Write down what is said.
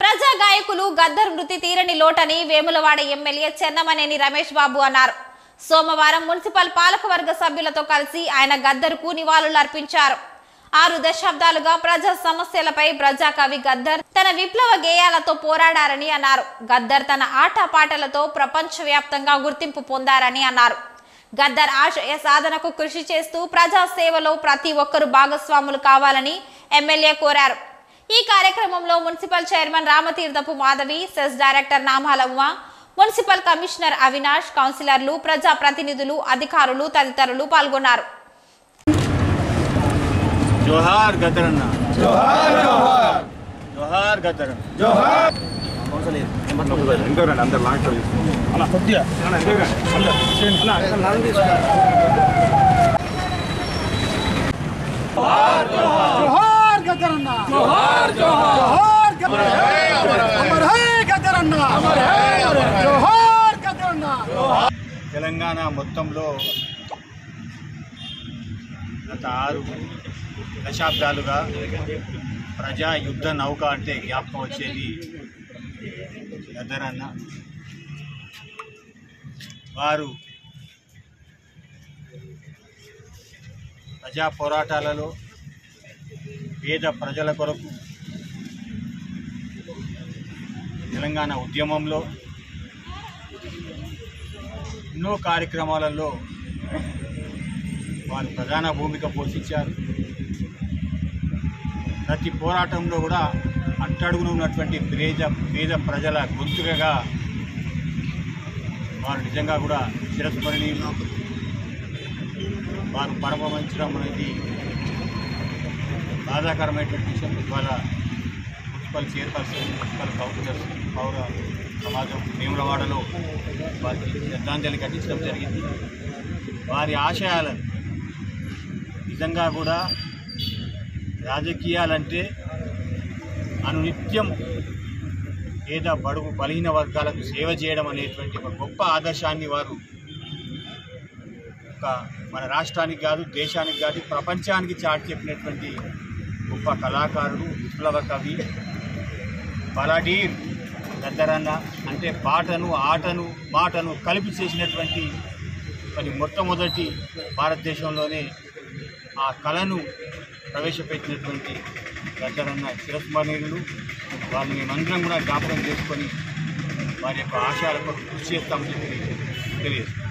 ప్రజా గాయకులు గద్దర్ మృతి తీరని లోటని వేములవాడ ఎమ్మెల్యే చెన్నమనేని రమేష్ బాబు అన్నారు సోమవారం మున్సిపల్ పాలకవర్గ సభ్యులతో కలిసి ఆయన గద్దర్కు నివాళులు అర్పించారు ఆరు దశాబ్దాలుగా ప్రజా సమస్యలపై ప్రజాకవి గద్దర్ తన విప్లవ గేయాలతో పోరాడారని అన్నారు గద్దర్ తన ఆటపాటలతో ప్రపంచవ్యాప్తంగా గుర్తింపు పొందారని అన్నారు గద్దర్ ఆశయ సాధనకు కృషి చేస్తూ ప్రజా సేవలో ప్రతి ఒక్కరూ భాగస్వాములు కావాలని ఎమ్మెల్యే కోరారు ఈ కార్యక్రమంలో municipal chairman Ramatheerthapu Madhavi CESS director Namala Uma municipal commissioner Avinash కౌన్సిలర్లు ప్రజా ప్రతినిధులు అధికారులు తదితరులు పాల్గొన్నారు జోహార్ గద్దరన్న జోహార్ జోహార్ జోహార్ గద్దరన్న జోహార్ ఎంతో రండి అందరు లాంగ్ అలా కొద్దిగా జోహార్ గద్దరన్న జోహార్ జోహార్ జోహార్ అమర్ హై గద్దరన్న అమర్ హై జోహార్ గద్దరన్న తెలంగాణ మొత్తంలో గత ఆరు దశాబ్దాలుగా ప్రజా యుద్ధ నౌక అంటే జ్ఞాపకం వచ్చేది గద్దరన్న వారు ప్రజా పోరాటాలలో పేద ప్రజల కొరకు తెలంగాణ ఉద్యమంలో ఎన్నో కార్యక్రమాలలో వారు ప్రధాన భూమిక పోషించారు ప్రతి పోరాటంలో కూడా అట్టడుగున ఉన్నటువంటి పేద పేద ప్రజల గొంతుకగా వారు నిజంగా కూడా చిరస్మరణీయులు వారు పరమవంచడం అనేది బాధాకరమైనటువంటి విషయం ఇవాళ మున్సిపల్ చైర్పర్సన్ మున్సిపల్ కౌన్సిలర్స్ పౌర సమాజం వేములవాడలో వారికి శ్రద్ధాంజలి ఘటించడం జరిగింది వారి ఆశయాలను నిజంగా కూడా రాజకీయాలంటే అనునిత్యం పేద బడుగు బలహీన వర్గాలకు సేవ చేయడం అనేటువంటి ఒక గొప్ప ఆదర్శాన్ని వారు ఒక మన రాష్ట్రానికి కాదు దేశానికి కాదు ప్రపంచానికి చాటి చెప్పినటువంటి గొప్ప కళాకారుడు విప్లవ కవి బలాడీర్ గద్దరన్న అంటే పాటను ఆటను మాటను కలిపి చేసినటువంటి మరి మొట్టమొదటి భారతదేశంలోనే ఆ కళను ప్రవేశపెట్టినటువంటి గద్దరన్న చిరస్మరణీయులు వారిని మేమందరం కూడా జ్ఞాపకం చేసుకొని వారి యొక్క ఆశయాలకు కృషి చేస్తామని చెప్పి తెలియదు